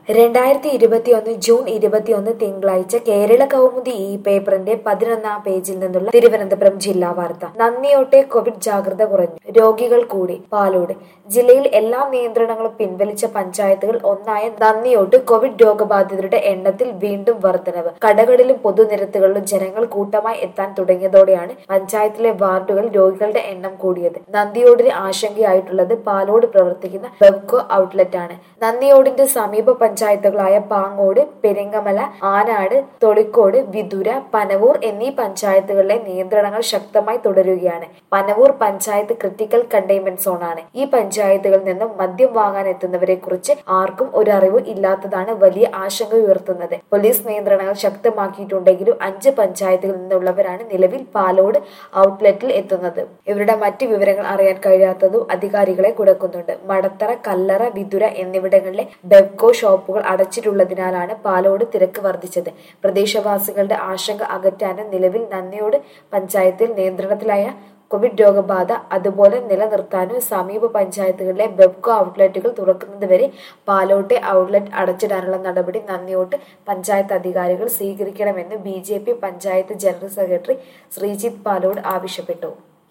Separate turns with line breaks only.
രണ്ടായിരത്തി ഇരുപത്തിയൊന്ന് ജൂൺ ഇരുപത്തിയൊന്ന് തിങ്കളാഴ്ച കേരള കൗമുദി ഈ പേപ്പറിന്റെ പതിനൊന്നാം പേജിൽ നിന്നുള്ള തിരുവനന്തപുരം ജില്ലാ വാർത്ത നന്ദിയോട്ടെ കോവിഡ് ജാഗ്രത കുറഞ്ഞു രോഗികൾ കൂടി പാലോട് ജില്ലയിൽ എല്ലാ നിയന്ത്രണങ്ങളും പിൻവലിച്ച പഞ്ചായത്തുകൾ ഒന്നായ നന്ദിയോട്ട് കോവിഡ് രോഗബാധിതരുടെ എണ്ണത്തിൽ വീണ്ടും വർധനവ് കടകളിലും പൊതുനിരത്തുകളിലും ജനങ്ങൾ കൂട്ടമായി എത്താൻ തുടങ്ങിയതോടെയാണ് പഞ്ചായത്തിലെ വാർഡുകൾ രോഗികളുടെ എണ്ണം കൂടിയത് നന്ദിയോടിന് ആശങ്കയായിട്ടുള്ളത് പാലോട് പ്രവർത്തിക്കുന്ന ബെവ്കോ ഔട്ട്ലെറ്റ് ആണ് നന്ദിയോടിന്റെ സമീപ പഞ്ചായത്തുകളായ പാങ്ങോട് പെരിങ്ങമല ആനാട് തൊളിക്കോട് വിതുര പനവൂർ എന്നീ പഞ്ചായത്തുകളിലെ നിയന്ത്രണങ്ങൾ ശക്തമായി തുടരുകയാണ് പനവൂർ പഞ്ചായത്ത് ക്രിട്ടിക്കൽ കണ്ടെയ്ൻമെന്റ് സോണാണ് ഈ പഞ്ചായത്തുകളിൽ നിന്നും മദ്യം വാങ്ങാൻ എത്തുന്നവരെ കുറിച്ച് ആർക്കും ഒരു അറിവ് ഇല്ലാത്തതാണ് വലിയ ആശങ്ക ഉയർത്തുന്നത് പോലീസ് നിയന്ത്രണങ്ങൾ ശക്തമാക്കിയിട്ടുണ്ടെങ്കിലും അഞ്ച് പഞ്ചായത്തുകളിൽ നിന്നുള്ളവരാണ് നിലവിൽ പാലോട് ഔട്ട്ലെറ്റിൽ എത്തുന്നത് ഇവരുടെ മറ്റ് വിവരങ്ങൾ അറിയാൻ കഴിയാത്തതും അധികാരികളെ കുടക്കുന്നുണ്ട് മടത്തറ കല്ലറ വിതുര എന്നിവിടങ്ങളിലെ ബെവ്കോ ഷോപ്പുകൾ അടച്ചിട്ടുള്ളതിനാലാണ് പാലോട് തിരക്ക് വർദ്ധിച്ചത് പ്രദേശവാസികളുടെ ആശങ്ക അകറ്റാനും നിലവിൽ നന്ദിയോട് പഞ്ചായത്തിൽ നിയന്ത്രണത്തിലായ കോവിഡ് രോഗബാധ അതുപോലെ നിലനിർത്താനും സമീപ പഞ്ചായത്തുകളിലെ ബെബ്കോ ഔട്ട്ലെറ്റുകൾ തുറക്കുന്നതുവരെ പാലോട്ടെ ഔട്ട്ലെറ്റ് അടച്ചിടാനുള്ള നടപടി നന്ദിയോട്ട് പഞ്ചായത്ത് അധികാരികൾ സ്വീകരിക്കണമെന്ന് B panchayat general secretary Sreejith Palode ആവശ്യപ്പെട്ടു